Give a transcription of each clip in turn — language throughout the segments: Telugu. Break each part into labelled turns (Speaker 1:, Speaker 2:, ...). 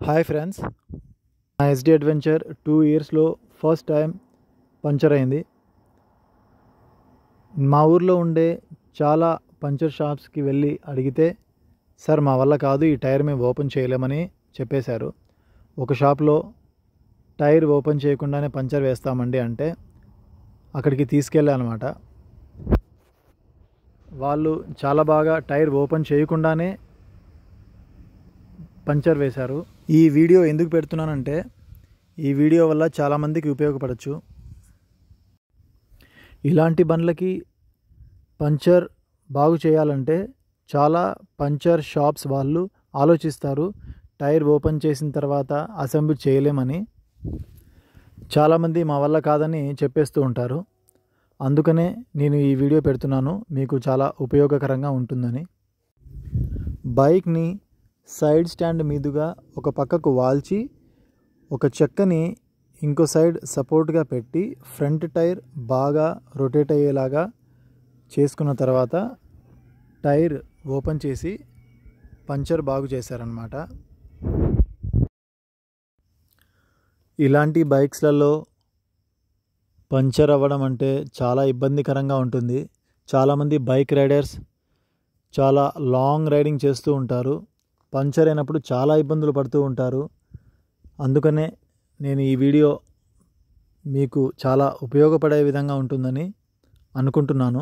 Speaker 1: హాయ్ ఫ్రెండ్స్ నా ఎస్డి అడ్వెంచర్ టూ ఇయర్స్లో ఫస్ట్ టైం పంచర్ అయింది మా ఊర్లో ఉండే చాలా పంచర్ షాప్స్కి వెళ్ళి అడిగితే సార్ మా వల్ల కాదు ఈ టైర్ మేము ఓపెన్ చేయలేమని చెప్పేశారు ఒక షాప్లో టైర్ ఓపెన్ చేయకుండానే పంచర్ వేస్తామండి అంటే అక్కడికి తీసుకెళ్ళానమాట వాళ్ళు చాలా బాగా టైర్ ఓపెన్ చేయకుండానే పంచర్ వేశారు ఈ వీడియో ఎందుకు పెడుతున్నానంటే ఈ వీడియో వల్ల చాలామందికి ఉపయోగపడచ్చు ఇలాంటి బండ్లకి పంచర్ బాగు చేయాలంటే చాలా పంచర్ షాప్స్ వాళ్ళు ఆలోచిస్తారు టైర్ ఓపెన్ చేసిన తర్వాత అసెంబ్లీ చేయలేమని చాలామంది మా వల్ల కాదని చెప్పేస్తూ ఉంటారు అందుకనే నేను ఈ వీడియో పెడుతున్నాను మీకు చాలా ఉపయోగకరంగా ఉంటుందని బైక్ని సైడ్ స్టాండ్ మీదుగా ఒక పక్కకు వాల్చి ఒక చెక్కని ఇంకో సైడ్ సపోర్ట్గా పెట్టి ఫ్రంట్ టైర్ బాగా రొటేట్ అయ్యేలాగా చేసుకున్న తర్వాత టైర్ ఓపెన్ చేసి పంచర్ బాగు చేశారనమాట ఇలాంటి బైక్స్లలో పంచర్ అవ్వడం అంటే చాలా ఇబ్బందికరంగా ఉంటుంది చాలామంది బైక్ రైడర్స్ చాలా లాంగ్ రైడింగ్ చేస్తూ ఉంటారు పంచర్ అయినప్పుడు చాలా ఇబ్బందులు పడుతూ ఉంటారు అందుకనే నేను ఈ వీడియో మీకు చాలా ఉపయోగపడే విధంగా ఉంటుందని అనుకుంటున్నాను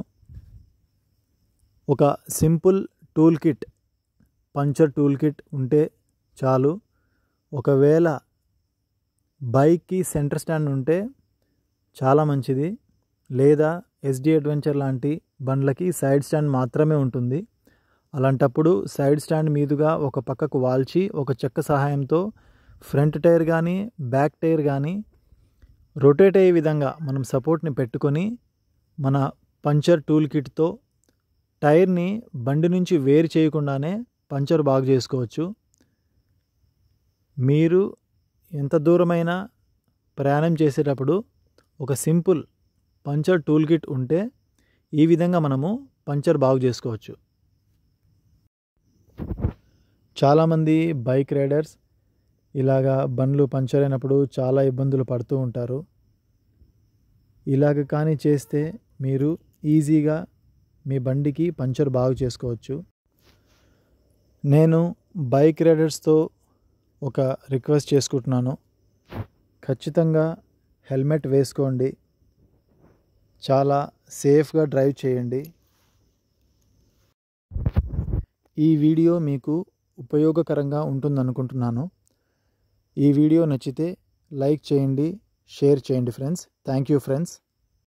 Speaker 1: ఒక simple tool kit puncture tool kit ఉంటే చాలు ఒకవేళ బైక్కి సెంటర్ స్టాండ్ ఉంటే చాలా మంచిది లేదా ఎస్డి అడ్వెంచర్ లాంటి బండ్లకి సైడ్ స్టాండ్ మాత్రమే ఉంటుంది అలాంటప్పుడు సైడ్ స్టాండ్ మీదుగా ఒక పక్కకు వాల్చి ఒక చెక్క సహాయంతో ఫ్రంట్ టైర్ కానీ బ్యాక్ టైర్ కానీ రొటేట్ అయ్యే విధంగా మనం సపోర్ట్ని పెట్టుకొని మన పంచర్ టూల్ కిట్తో టైర్ని బండి నుంచి వేరు చేయకుండానే పంచర్ బాగు చేసుకోవచ్చు మీరు ఎంత దూరమైనా ప్రయాణం చేసేటప్పుడు ఒక సింపుల్ పంచర్ టూల్ కిట్ ఉంటే ఈ విధంగా మనము పంచర్ బాగు చేసుకోవచ్చు చాలామంది బైక్ రైడర్స్ ఇలాగా బండ్లు పంచర్ అయినప్పుడు చాలా ఇబ్బందులు పడుతూ ఉంటారు ఇలాగ కానీ చేస్తే మీరు ఈజీగా మీ బండికి పంచర్ బాగు చేసుకోవచ్చు నేను బైక్ రైడర్స్తో ఒక రిక్వెస్ట్ చేసుకుంటున్నాను ఖచ్చితంగా హెల్మెట్ వేసుకోండి చాలా సేఫ్గా డ్రైవ్ చేయండి ఈ వీడియో మీకు ఉపయోగకరంగా ఉంటుందనుకుంటున్నాను ఈ వీడియో నచ్చితే లైక్ చేయండి షేర్ చేయండి ఫ్రెండ్స్ థ్యాంక్ యూ ఫ్రెండ్స్